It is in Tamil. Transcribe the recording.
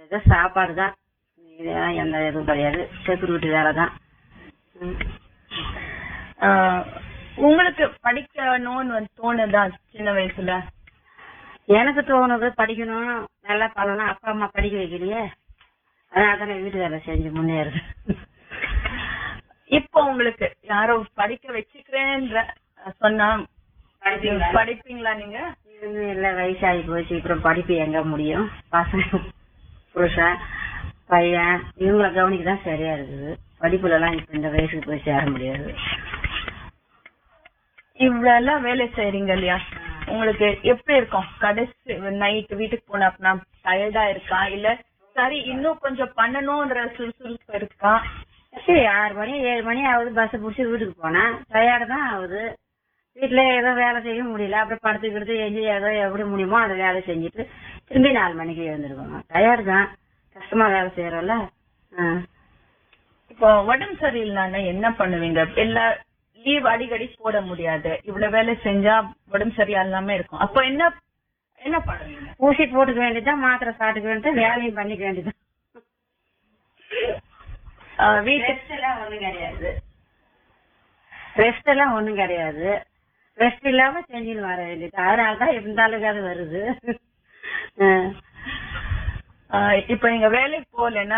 ஏதோ சாப்பாடு தான் இதெல்லாம் எந்த இதுவும் கிடையாது செக்யூரிட்டி வேலை தான் ம். ஆஹ் உங்களுக்கு படிக்கணும்னு வந்து தோணுதா சின்ன வயசுல எனக்கு தோணுது படிக்கணும் நல்லா பண்ணணும் அப்பா அம்மா படிக்க வைக்கலையே அதனால தானே வீட்டு வேலை செஞ்சு முன்னேறுது இப்போ உங்களுக்கு யாரோ படிக்க வச்சுக்கிறேன்ற சொன்னா படிப்பீங்களா? படிப்பீங்களா நீங்க இன்னும் இல்லை வயசாகி போச்சு அப்புறம் படிப்பு எங்க முடியும் பசங்க புருஷன் பையன் இவங்கள கவனிக்க தான் சரியா இருக்குது படிப்புல எல்லாம் இப்ப இந்த வயசுக்கு போய் சேர முடியாது இவ்வளவு எல்லாம் வேலை செய்றீங்க இல்லையா உங்களுக்கு எப்படி இருக்கும் கடைசி நைட் வீட்டுக்கு போனா டயர்டா இருக்கா இல்ல சரி இன்னும் கொஞ்சம் பண்ணணும்ன்ற சுறுசுறுப்பு இருக்கா சரி ஆறு மணி ஏழு மணி ஆகுது பஸ் பிடிச்சி வீட்டுக்கு போனேன் டயர்டு தான் ஆகுது வீட்டுல ஏதோ வேலை செய்ய முடியல அப்புறம் படுத்துக்கிட்டு எஞ்சி ஏதோ எப்படி முடியுமோ அதை வேலை செஞ்சுட்டு திரும்பி நாலு மணிக்கு எழுந்திருக்கோங்க டயர்டு தான் கஷ்டமா வேலை செய்யறோம்ல ஆ. இப்போ உடம்பு சரியில்லைன்னா என்ன பண்ணுவீங்க எல்லா லீவ் அடிக்கடி போட முடியாது இவ்வளவு வேலை செஞ்சா உடம்பு சரியா இல்லாம இருக்கும் அப்போ என்ன என்ன பண்ணுவீங்க ஊசி போட்டுக்க வேண்டியதுதான் மாத்திரை சாப்பிட்டுக்க வேண்டியது வேலையும் பண்ணிக்க வேண்டியது ஆஹ் வீட்டு ரெஸ்ட் எல்லாம் ஒண்ணும் கிடையாது ரெஸ்ட் எல்லாம் ஒண்ணும் கிடையாது ரெஸ்ட் இல்லாம செஞ்சுன்னு வர வேண்டியது அதனாலதான் இருந்தாலும் அது வருது ஆ. ஆஹ் இப்ப நீங்க வேலைக்கு போகலன்னா